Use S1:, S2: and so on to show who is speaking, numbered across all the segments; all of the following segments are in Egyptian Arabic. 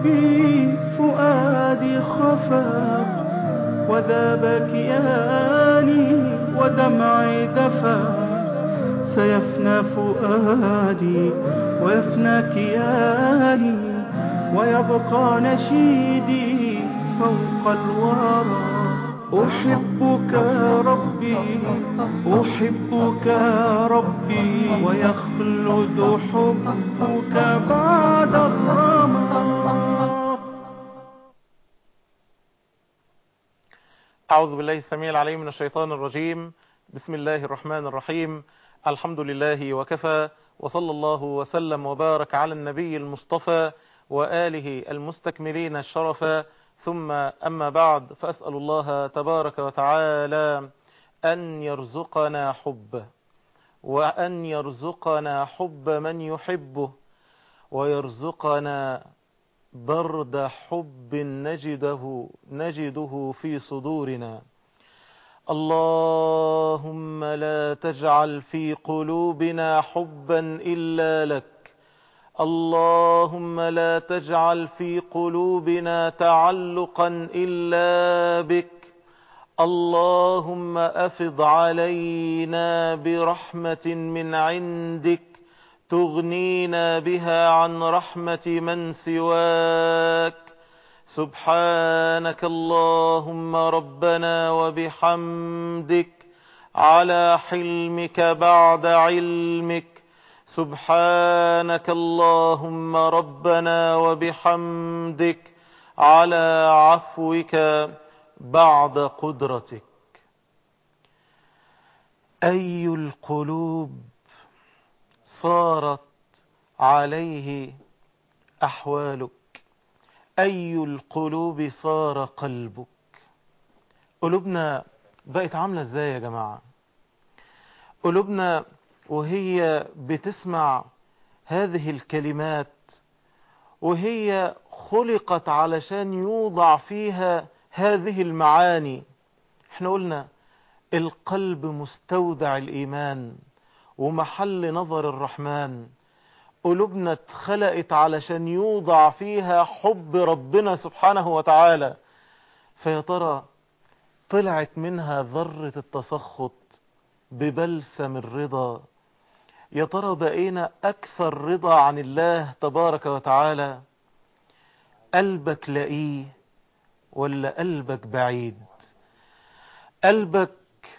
S1: ربي فؤادي خفاق وذاب كياني ودمعي دفا سيفنى فؤادي ويفنى كياني ويبقى نشيدي فوق الورى أحبك ربي أحبك ربي ويخلد حبك بعد الرمى
S2: أعوذ بالله السميع العليم من الشيطان الرجيم بسم الله الرحمن الرحيم الحمد لله وكفى وصلى الله وسلم وبارك على النبي المصطفى وآله المستكملين الشرفا ثم أما بعد فأسأل الله تبارك وتعالى أن يرزقنا حبه وأن يرزقنا حب من يحبه ويرزقنا برد حب نجده نجده في صدورنا اللهم لا تجعل في قلوبنا حبا إلا لك اللهم لا تجعل في قلوبنا تعلقا إلا بك اللهم أفض علينا برحمة من عندك تغنينا بها عن رحمة من سواك سبحانك اللهم ربنا وبحمدك على حلمك بعد علمك سبحانك اللهم ربنا وبحمدك على عفوك بعد قدرتك أي القلوب صارت عليه أحوالك أي القلوب صار قلبك قلوبنا بقت عاملة ازاي يا جماعة قلوبنا وهي بتسمع هذه الكلمات وهي خلقت علشان يوضع فيها هذه المعاني احنا قلنا القلب مستودع الإيمان ومحل نظر الرحمن قلوبنا اتخلقت علشان يوضع فيها حب ربنا سبحانه وتعالى فيا ترى طلعت منها ذرة التسخط ببلسم الرضا يا ترى بقينا أكثر رضا عن الله تبارك وتعالى قلبك لاقيه ولا قلبك بعيد قلبك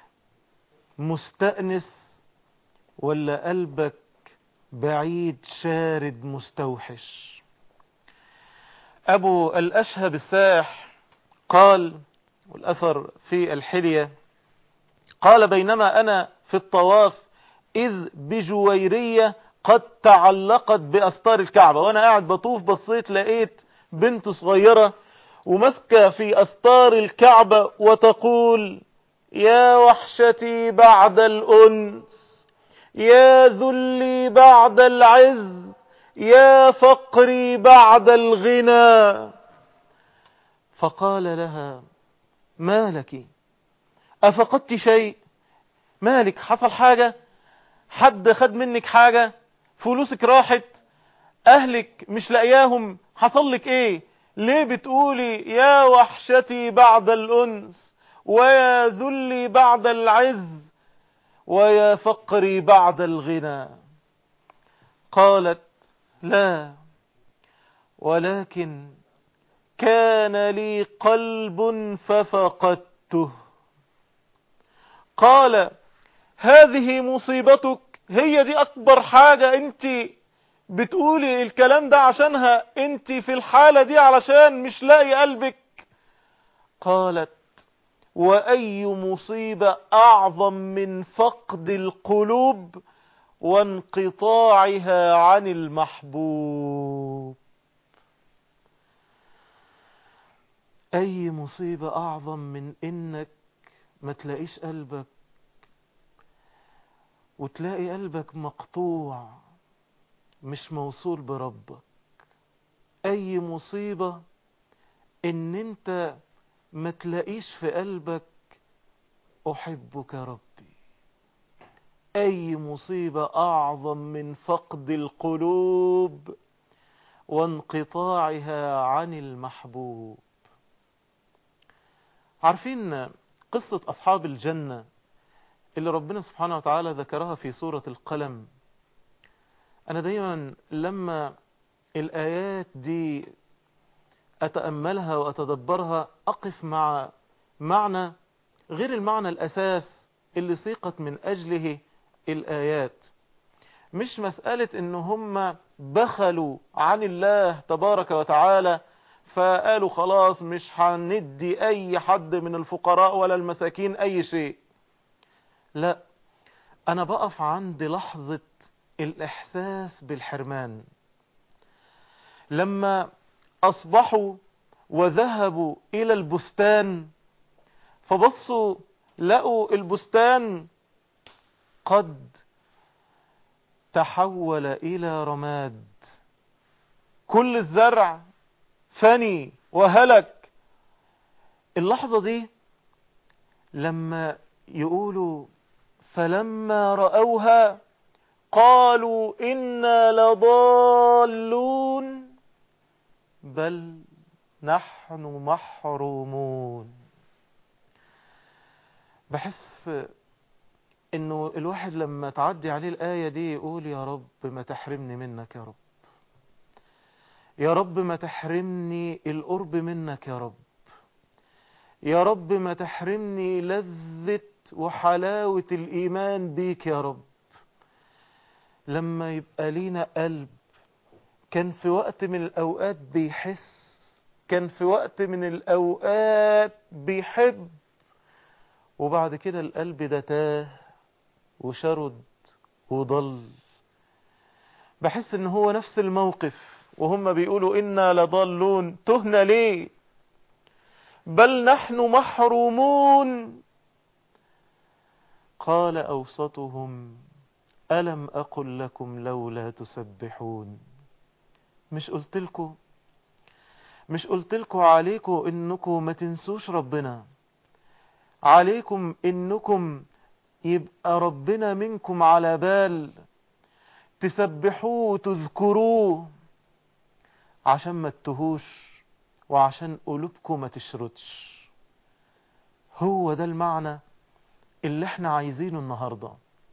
S2: مستأنس ولا قلبك بعيد شارد مستوحش أبو الأشهب الساح قال والأثر في الحلية قال بينما أنا في الطواف إذ بجويرية قد تعلقت بأستار الكعبة وأنا قاعد بطوف بصيت لقيت بنت صغيرة ومسكة في أستار الكعبة وتقول يا وحشتي بعد الأنس يا ذلي بعد العز يا فقري بعد الغنى فقال لها ما لك أفقدت شيء مالك حصل حاجة حد خد منك حاجة فلوسك راحت أهلك مش لاقياهم حصل لك ايه ليه بتقولي يا وحشتي بعد الأنس ويا ذلي بعد العز ويا فقري بعد الغنى قالت لا ولكن كان لي قلب ففقدته قال هذه مصيبتك هي دي أكبر حاجة انت بتقولي الكلام ده عشانها انت في الحالة دي علشان مش لاقي قلبك قالت وأي مصيبة أعظم من فقد القلوب وانقطاعها عن المحبوب أي مصيبة أعظم من إنك ما تلاقيش قلبك وتلاقي قلبك مقطوع مش موصول بربك أي مصيبة إن أنت ما تلاقيش في قلبك أحبك ربي أي مصيبة أعظم من فقد القلوب وانقطاعها عن المحبوب عارفين قصة أصحاب الجنة اللي ربنا سبحانه وتعالى ذكرها في سورة القلم أنا دايما لما الآيات دي أتأملها وأتدبرها أقف مع معنى غير المعنى الأساس اللي سيقت من أجله الآيات مش مسألة إن هم بخلوا عن الله تبارك وتعالى فقالوا خلاص مش هندي أي حد من الفقراء ولا المساكين أي شيء لا أنا بقف عند لحظة الإحساس بالحرمان لما أصبحوا وذهبوا إلى البستان فبصوا لقوا البستان قد تحول إلى رماد كل الزرع فني وهلك اللحظة دي لما يقولوا فلما رأوها قالوا إنا لضالون بل نحن محرومون بحس انه الواحد لما تعدي عليه الآية دي يقول يا رب ما تحرمني منك يا رب يا رب ما تحرمني القرب منك يا رب يا رب ما تحرمني لذة وحلاوة الإيمان بيك يا رب لما يبقى لينا قلب كان في وقت من الأوقات بيحس كان في وقت من الأوقات بيحب وبعد كده القلب ده تاه وشرد وضل بحس ان هو نفس الموقف وهم بيقولوا إنا لضالون تهنا ليه بل نحن محرومون قال أوسطهم ألم أقل لكم لولا تسبحون مش قلت لكم مش قلت لكم عليكم انكم ما تنسوش ربنا عليكم انكم يبقى ربنا منكم على بال تسبحوه وتذكروه عشان ما تتهوش وعشان قلوبكم ما تشردش هو ده المعنى اللي احنا عايزينه النهاردة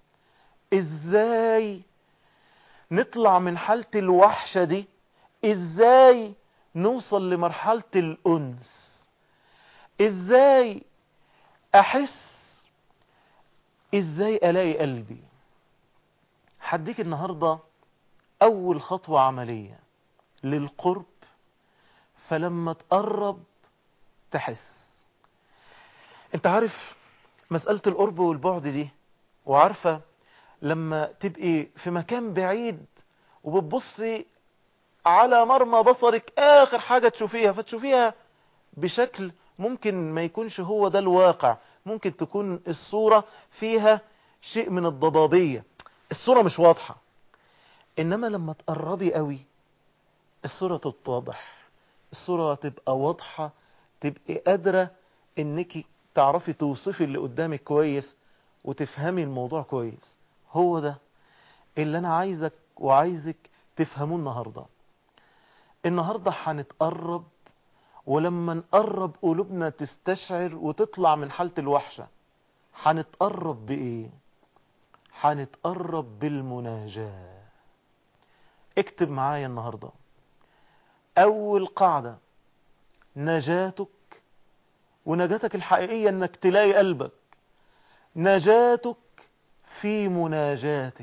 S2: ازاي نطلع من حالة الوحشة دي ازاي نوصل لمرحلة الأنس ازاي احس ازاي الاقي قلبي هديك النهاردة اول خطوة عملية للقرب فلما تقرب تحس انت عارف مسألة القرب والبعد دي وعارفة لما تبقي في مكان بعيد وبتبصي على مرمى بصرك اخر حاجة تشوفيها فتشوفيها بشكل ممكن ما يكونش هو ده الواقع ممكن تكون الصورة فيها شيء من الضبابية الصورة مش واضحة انما لما تقربي قوي الصورة تتضح الصورة تبقى واضحة تبقى قادرة انك تعرفي توصفي اللي قدامك كويس وتفهمي الموضوع كويس هو ده اللي انا عايزك وعايزك تفهموه النهاردة النهاردة هنتقرب ولما نقرب قلوبنا تستشعر وتطلع من حالة الوحشة هنتقرب بإيه هنتقرب بالمناجاة اكتب معايا النهاردة أول قاعدة نجاتك ونجاتك الحقيقية انك تلاقي قلبك نجاتك في مناجاتك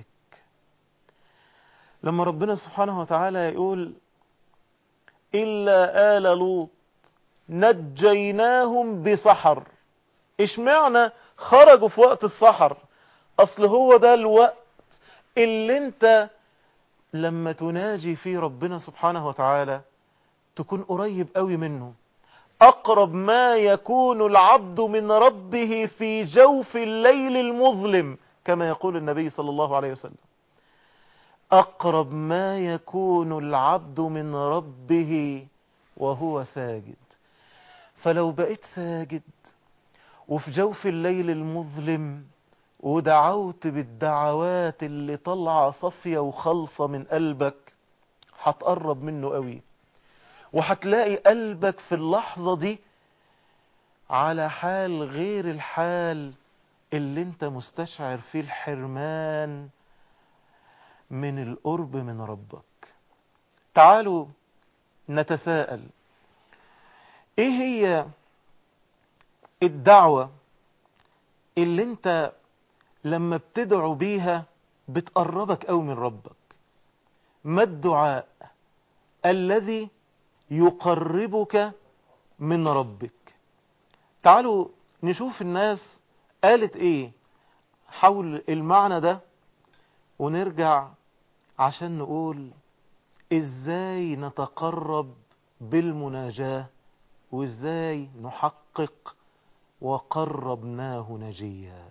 S2: لما ربنا سبحانه وتعالى يقول إلا آل لوط نجيناهم بسحر إيش معنى خرجوا في وقت السحر أصل هو ده الوقت اللي انت لما تناجي فيه ربنا سبحانه وتعالى تكون قريب قوي منه أقرب ما يكون العبد من ربه في جوف الليل المظلم كما يقول النبي صلى الله عليه وسلم أقرب ما يكون العبد من ربه وهو ساجد فلو بقيت ساجد وفي جوف الليل المظلم ودعوت بالدعوات اللي طالعة صفية وخلصة من قلبك هتقرب منه قوي وهتلاقي قلبك في اللحظة دي على حال غير الحال اللي انت مستشعر فيه الحرمان من القرب من ربك تعالوا نتساءل ايه هي الدعوة اللي انت لما بتدعو بيها بتقربك قوي من ربك ما الدعاء الذي يقربك من ربك تعالوا نشوف الناس قالت ايه حول المعنى ده ونرجع عشان نقول ازاي نتقرب بالمناجاة وازاي نحقق وقربناه نجيا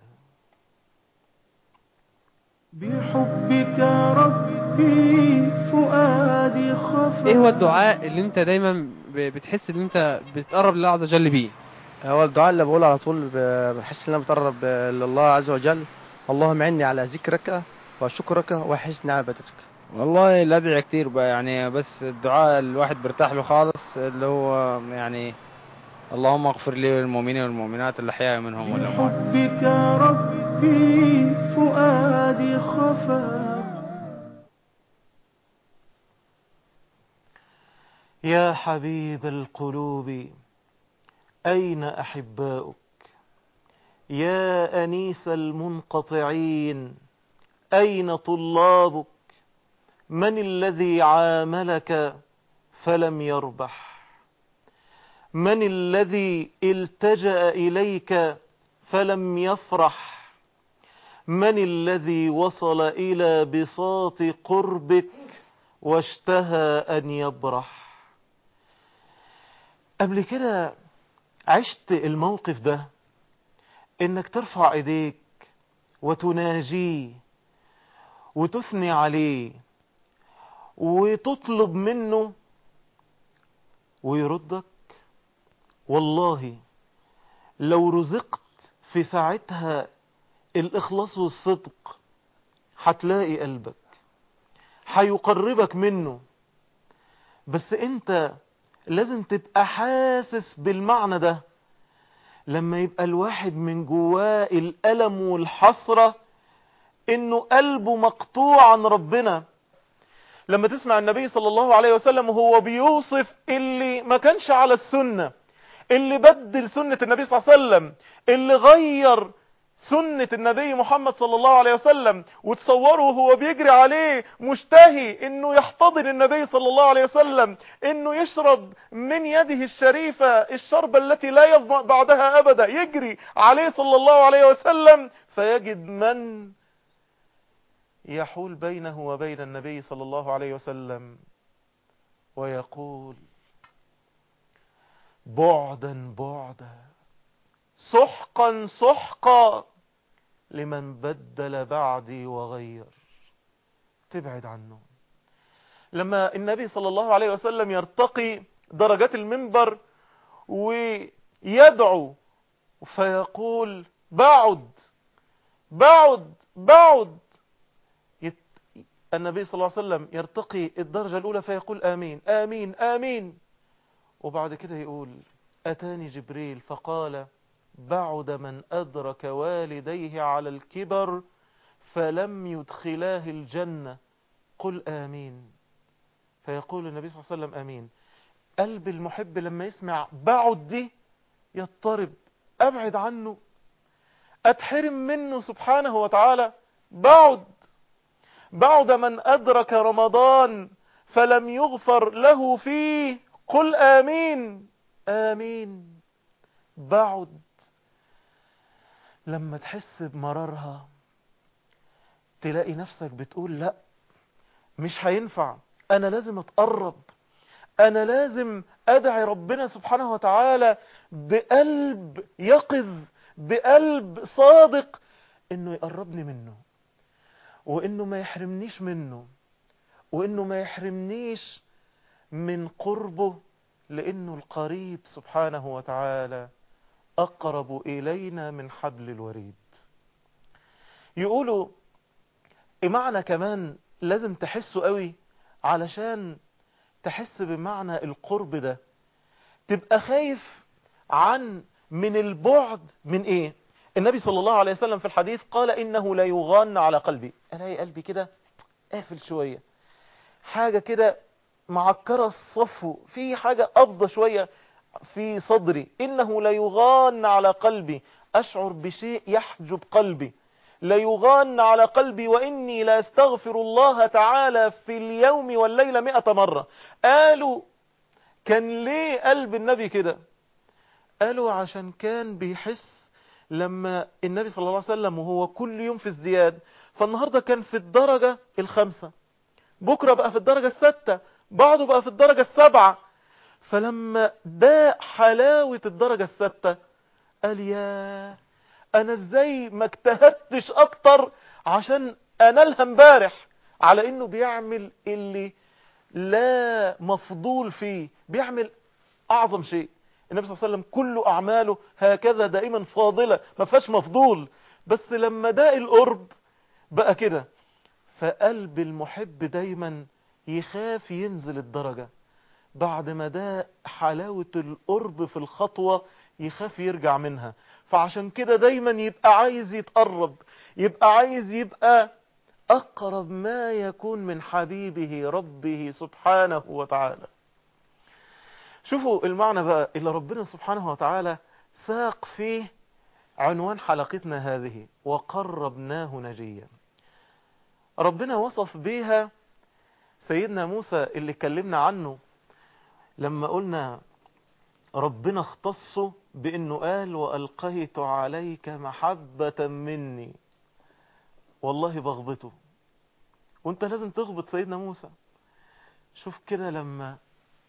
S1: بحبك ربي فؤادي خفى
S3: ايه هو الدعاء اللي انت دايما ب- بتحس ان انت بتقرب لله عز وجل بيه
S4: هو الدعاء اللي بقوله على طول ب- بحس ان انا بتقرب لله عز وجل اللهم اعني على ذكرك وشكرك وحسن عبادتك
S5: والله الأدعية كتير بقى يعني بس الدعاء الواحد بيرتاح له خالص اللي هو يعني اللهم اغفر لي والمؤمنين والمؤمنات الأحياء منهم والأموات
S1: بحبك ربي فؤادي خفى
S2: يا حبيب القلوب أين أحباؤك يا أنيس المنقطعين أين طلابك من الذي عاملك فلم يربح من الذي التجأ إليك فلم يفرح من الذي وصل إلى بساط قربك واشتهى أن يبرح قبل كده عشت الموقف ده انك ترفع ايديك وتناجيه وتثني عليه وتطلب منه ويردك والله لو رزقت في ساعتها الاخلاص والصدق هتلاقي قلبك هيقربك منه بس انت لازم تبقى حاسس بالمعنى ده لما يبقى الواحد من جواه الألم والحسرة انه قلبه مقطوع عن ربنا لما تسمع النبي صلى الله عليه وسلم وهو بيوصف اللي ما كانش على السنة اللي بدل سنة النبي صلى الله عليه وسلم اللي غير سنة النبي محمد صلى الله عليه وسلم وتصوره وهو بيجري عليه مشتهي انه يحتضن النبي صلى الله عليه وسلم انه يشرب من يده الشريفة الشربة التي لا يظمأ بعدها ابدا يجري عليه صلى الله عليه وسلم فيجد من يحول بينه وبين النبي صلى الله عليه وسلم ويقول بعدا بعدا سحقا سحقا لمن بدل بعدي وغير تبعد عنه لما النبي صلى الله عليه وسلم يرتقي درجات المنبر ويدعو فيقول بعد بعد بعد يت... النبي صلى الله عليه وسلم يرتقي الدرجة الأولى فيقول آمين آمين آمين وبعد كده يقول أتاني جبريل فقال بعد من أدرك والديه على الكبر فلم يدخلاه الجنة قل آمين فيقول النبي صلى الله عليه وسلم آمين قلب المحب لما يسمع بعد دي يضطرب أبعد عنه أتحرم منه سبحانه وتعالى بعد بعد من أدرك رمضان فلم يغفر له فيه قل آمين آمين بعد لما تحس بمرارها تلاقي نفسك بتقول لا مش هينفع انا لازم اتقرب انا لازم ادعي ربنا سبحانه وتعالى بقلب يقظ بقلب صادق انه يقربني منه وانه ما يحرمنيش منه وانه ما يحرمنيش من قربه لانه القريب سبحانه وتعالى أقرب إلينا من حبل الوريد يقولوا معنى كمان لازم تحسوا قوي علشان تحس بمعنى القرب ده تبقى خايف عن من البعد من ايه النبي صلى الله عليه وسلم في الحديث قال انه لا يغان على قلبي الاقي قلبي كده قافل شوية حاجة كده معكرة الصفو في حاجة قبضة شوية في صدري إنه لا يغان على قلبي أشعر بشيء يحجب قلبي لا يغان على قلبي وإني لا استغفر الله تعالى في اليوم والليلة مئة مرة قالوا كان ليه قلب النبي كده قالوا عشان كان بيحس لما النبي صلى الله عليه وسلم وهو كل يوم في ازدياد فالنهاردة كان في الدرجة الخامسة بكرة بقى في الدرجة الستة بعده بقى في الدرجة السبعة فلما ده حلاوة الدرجة الستة قال يا انا ازاي ما اجتهدتش اكتر عشان انالها امبارح على انه بيعمل اللي لا مفضول فيه بيعمل اعظم شيء النبي صلى الله عليه وسلم كل اعماله هكذا دائما فاضلة ما فيهاش مفضول بس لما ده القرب بقى كده فقلب المحب دايما يخاف ينزل الدرجة بعد ما ده حلاوة القرب في الخطوة يخاف يرجع منها فعشان كده دايما يبقى عايز يتقرب يبقى عايز يبقى أقرب ما يكون من حبيبه ربه سبحانه وتعالى شوفوا المعنى بقى اللي ربنا سبحانه وتعالى ساق فيه عنوان حلقتنا هذه وقربناه نجيا ربنا وصف بيها سيدنا موسى اللي اتكلمنا عنه لما قلنا ربنا اختصه بانه قال والقيت عليك محبة مني والله بغبطه وانت لازم تغبط سيدنا موسى شوف كده لما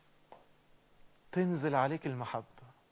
S2: تنزل عليك المحبة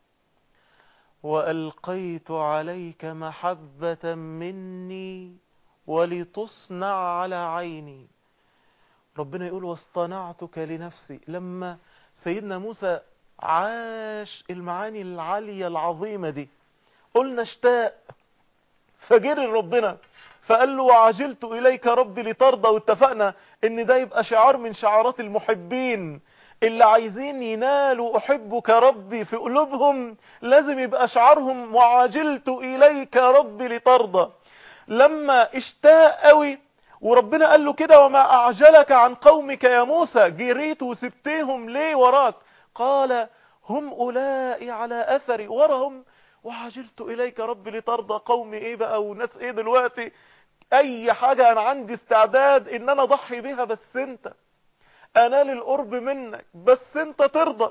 S2: وألقيت عليك محبة مني ولتصنع على عيني ربنا يقول واصطنعتك لنفسي لما سيدنا موسى عاش المعاني العالية العظيمة دي قلنا اشتاق فجري ربنا فقال له وعجلت إليك ربي لترضى واتفقنا ان ده يبقى شعار من شعارات المحبين اللي عايزين ينالوا أحبك ربي في قلوبهم لازم يبقى شعارهم وعجلت إليك ربي لترضى لما اشتاق قوي وربنا قال له كده وما أعجلك عن قومك يا موسى جريت وسبتهم ليه وراك قال هم أولئي على أثري وراهم وعجلت إليك ربي لترضى قومي إيه بقى وناس إيه دلوقتي أي حاجة أنا عندي استعداد إن أنا أضحي بيها بس أنت أنال القرب منك بس أنت ترضى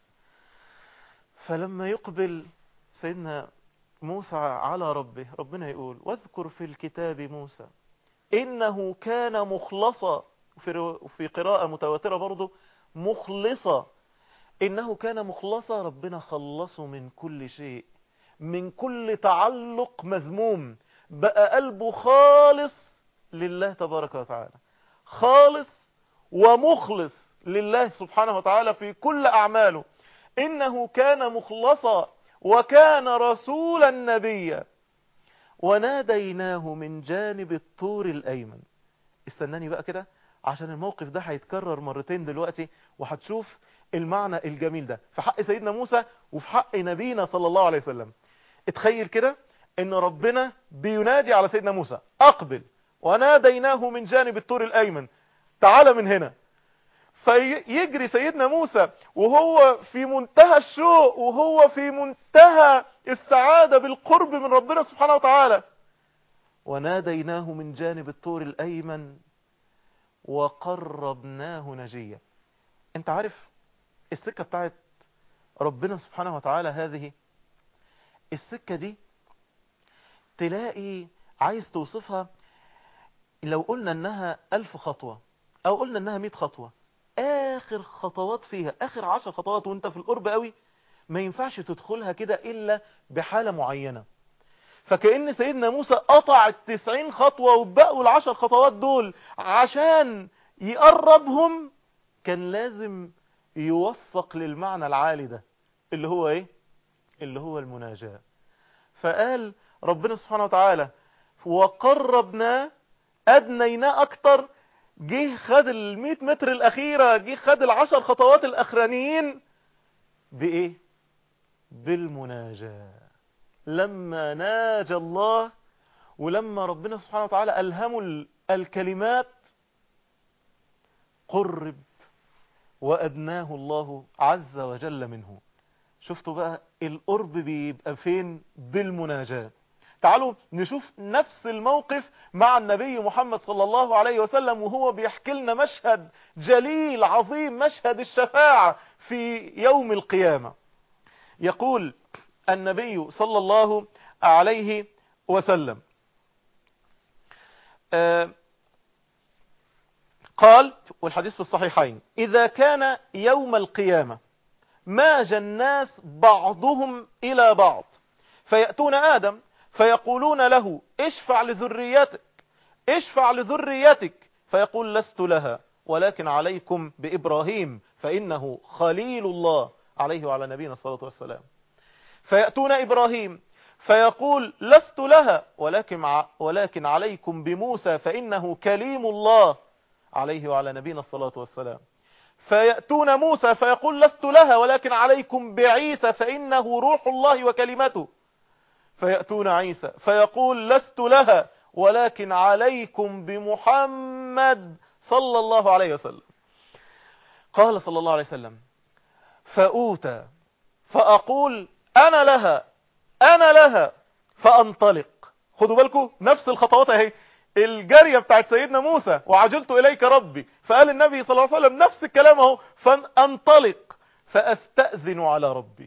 S2: فلما يقبل سيدنا موسى على ربه ربنا يقول واذكر في الكتاب موسى إنه كان مخلصا في قراءة متواترة برضه مخلصا إنه كان مخلصا ربنا خلصه من كل شيء من كل تعلق مذموم بقى قلبه خالص لله تبارك وتعالى خالص ومخلص لله سبحانه وتعالى في كل أعماله إنه كان مخلصا وكان رسولا نبيا وناديناه من جانب الطور الأيمن استناني بقى كده عشان الموقف ده هيتكرر مرتين دلوقتي وهتشوف المعنى الجميل ده في حق سيدنا موسى وفي حق نبينا صلى الله عليه وسلم اتخيل كده ان ربنا بينادي على سيدنا موسى اقبل وناديناه من جانب الطور الايمن تعال من هنا فيجري سيدنا موسى وهو في منتهى الشوق وهو في منتهى السعادة بالقرب من ربنا سبحانه وتعالى وناديناه من جانب الطور الأيمن وقربناه نجيا انت عارف السكة بتاعت ربنا سبحانه وتعالى هذه السكة دي تلاقي عايز توصفها لو قلنا انها ألف خطوة او قلنا انها مئة خطوة اخر خطوات فيها اخر عشر خطوات وانت في القرب قوي ما ينفعش تدخلها كده الا بحالة معينة فكأن سيدنا موسى قطع التسعين خطوة وبقوا العشر خطوات دول عشان يقربهم كان لازم يوفق للمعنى العالي ده اللي هو ايه اللي هو المناجاة فقال ربنا سبحانه وتعالى وقربناه أدنيناه أكتر جه خد ال متر الأخيرة جه خد العشر خطوات الأخرانيين بإيه بالمناجاة لما ناجى الله ولما ربنا سبحانه وتعالى ألهموا ال- الكلمات قرب وأدناه الله عز وجل منه شفتوا بقى القرب بيبقى فين بالمناجاة تعالوا نشوف نفس الموقف مع النبي محمد صلى الله عليه وسلم وهو بيحكي لنا مشهد جليل عظيم مشهد الشفاعة في يوم القيامة يقول النبي صلى الله عليه وسلم آه، قال والحديث في الصحيحين إذا كان يوم القيامة ماج الناس بعضهم إلى بعض فيأتون آدم فيقولون له اشفع لذريتك اشفع لذريتك فيقول لست لها ولكن عليكم بإبراهيم فإنه خليل الله عليه وعلى نبينا الصلاة والسلام فيأتون إبراهيم فيقول لست لها ولكن, ع- ولكن عليكم بموسى فإنه كليم الله عليه وعلى نبينا الصلاة والسلام فيأتون موسى فيقول لست لها ولكن عليكم بعيسى فإنه روح الله وكلمته فيأتون عيسى فيقول لست لها ولكن عليكم بمحمد صلى الله عليه وسلم قال صلى الله عليه وسلم فأوتى فأقول أنا لها أنا لها فأنطلق خدوا بالكم نفس الخطوات اهي الجارية بتاعت سيدنا موسى وعجلت إليك ربي فقال النبي صلى الله عليه وسلم نفس الكلام اهو فأنطلق فأستأذن على ربي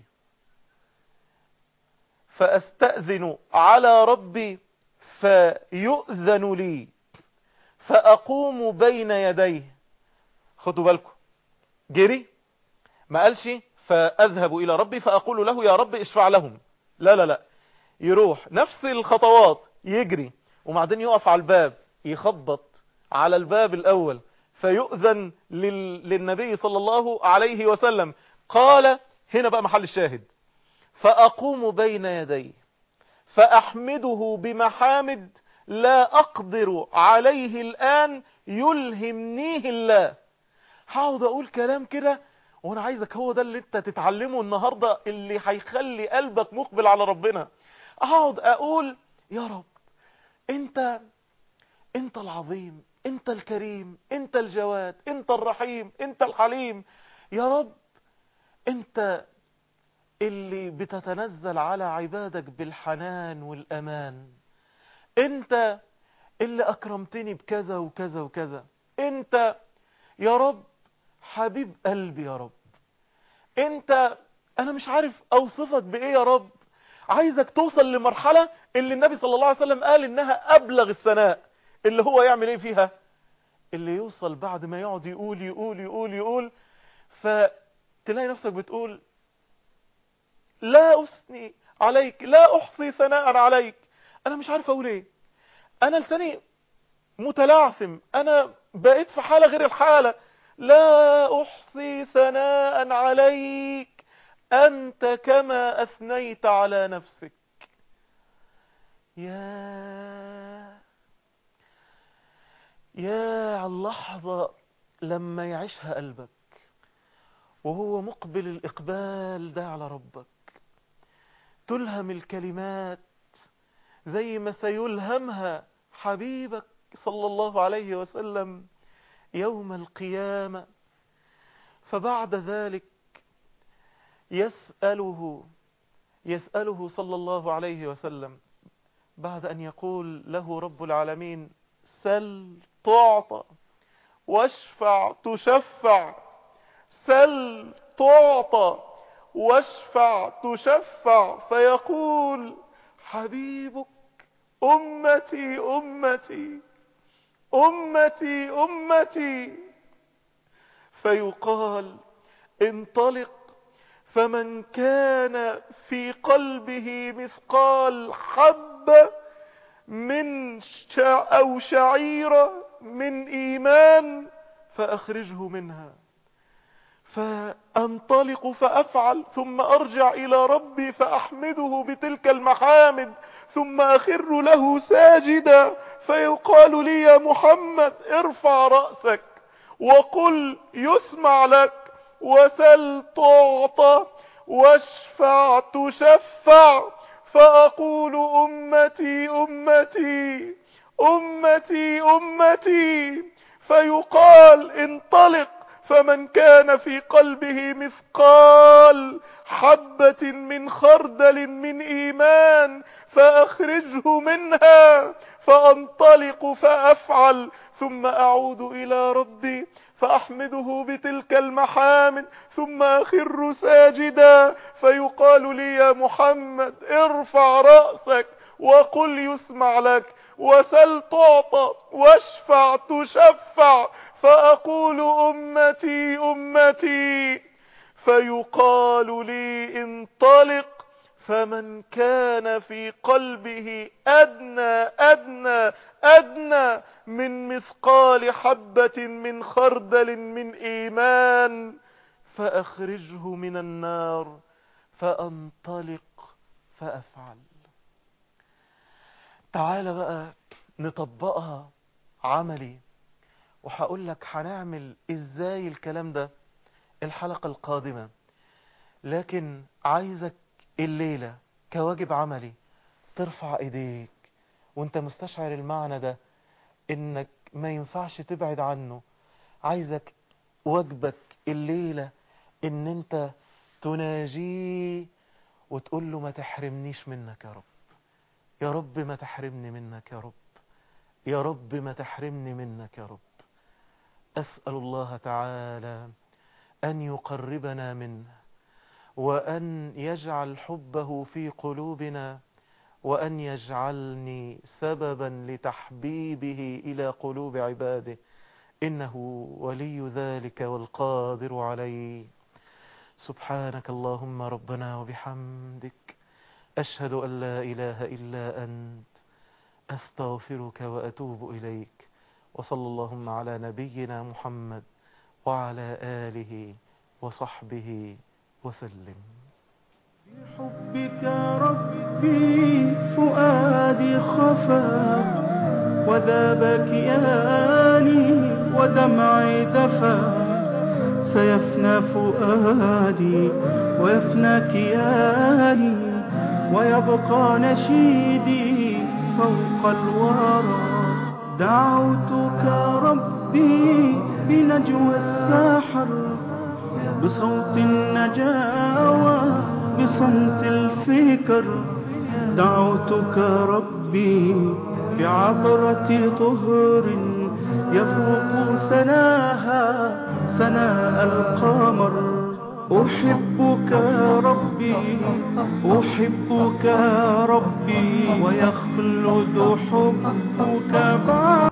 S2: فأستأذن على ربي فيؤذن لي فأقوم بين يديه خدوا بالكم جري ما قالش فأذهب إلى ربي فأقول له يا رب اشفع لهم لا لا لا يروح نفس الخطوات يجري وبعدين يقف على الباب يخبط على الباب الأول فيؤذن لل... للنبي صلى الله عليه وسلم قال هنا بقى محل الشاهد فأقوم بين يديه فأحمده بمحامد لا أقدر عليه الآن يلهمنيه الله هقعد أقول كلام كده وانا عايزك هو ده اللي انت تتعلمه النهاردة اللي هيخلي قلبك مقبل على ربنا اقعد اقول يا رب انت انت العظيم انت الكريم انت الجواد انت الرحيم انت الحليم يا رب انت اللي بتتنزل على عبادك بالحنان والامان انت اللي اكرمتني بكذا وكذا وكذا انت يا رب حبيب قلبي يا رب انت انا مش عارف اوصفك بايه يا رب عايزك توصل لمرحلة اللي النبي صلى الله عليه وسلم قال انها ابلغ الثناء اللي هو يعمل ايه فيها اللي يوصل بعد ما يقعد يقول يقول يقول يقول فتلاقي نفسك بتقول لا أثني عليك لا أحصي ثناء عليك أنا مش عارف أقول إيه أنا لساني متلعثم أنا بقيت في حالة غير الحالة لا أحصي ثناء عليك أنت كما أثنيت على نفسك يا يا على اللحظة لما يعيشها قلبك وهو مقبل الإقبال ده على ربك تلهم الكلمات زي ما سيلهمها حبيبك صلى الله عليه وسلم يوم القيامة فبعد ذلك يسأله يسأله صلى الله عليه وسلم بعد أن يقول له رب العالمين سل تعطى واشفع تشفع سل تعطى واشفع تشفع فيقول حبيبك أمتي أمتي أمتي أمتي فيقال انطلق فمن كان في قلبه مثقال حبة من شع أو شعيرة من إيمان فأخرجه منها فأنطلق فأفعل ثم أرجع إلى ربي فأحمده بتلك المحامد ثم أخر له ساجدا فيقال لي يا محمد ارفع رأسك وقل يسمع لك وسل تعطى واشفع تشفع فأقول أمتي أمتي أمتي أمتي فيقال انطلق فمن كان في قلبه مثقال حبة من خردل من إيمان فأخرجه منها فأنطلق فأفعل ثم أعود إلى ربي فأحمده بتلك المحامد ثم أخر ساجدا فيقال لي يا محمد ارفع رأسك وقل يسمع لك وسل تعطى واشفع تشفع فأقول أمتي أمتي فيقال لي انطلق فمن كان في قلبه أدنى أدنى أدنى من مثقال حبة من خردل من إيمان فأخرجه من النار فأنطلق فأفعل تعال بقى نطبقها عملي وهقول لك هنعمل ازاي الكلام ده الحلقة القادمة لكن عايزك الليلة كواجب عملي ترفع ايديك وانت مستشعر المعنى ده انك ما ينفعش تبعد عنه عايزك واجبك الليلة ان انت تناجيه وتقول له ما تحرمنيش منك يا رب يا رب ما تحرمني منك يا رب يا رب ما تحرمني منك يا رب أسأل الله تعالى أن يقربنا منه وأن يجعل حبه في قلوبنا وأن يجعلني سببا لتحبيبه إلى قلوب عباده إنه ولي ذلك والقادر عليه سبحانك اللهم ربنا وبحمدك أشهد أن لا إله إلا أنت أستغفرك وأتوب إليك وصلى اللهم على نبينا محمد وعلى آله وصحبه وسلم
S1: بحبك ربي فؤادي خفا وذاب كياني ودمعي دفا سيفنى فؤادي ويفنى كياني ويبقى نشيدي فوق الورى دعوتك ربي بنجوى الساحر بصوت النجاوى بصمت الفكر دعوتك ربي بعبرة طهر يفوق سناها سناء القمر أحبك ربي أحبك ربي ويخلد حبك بعد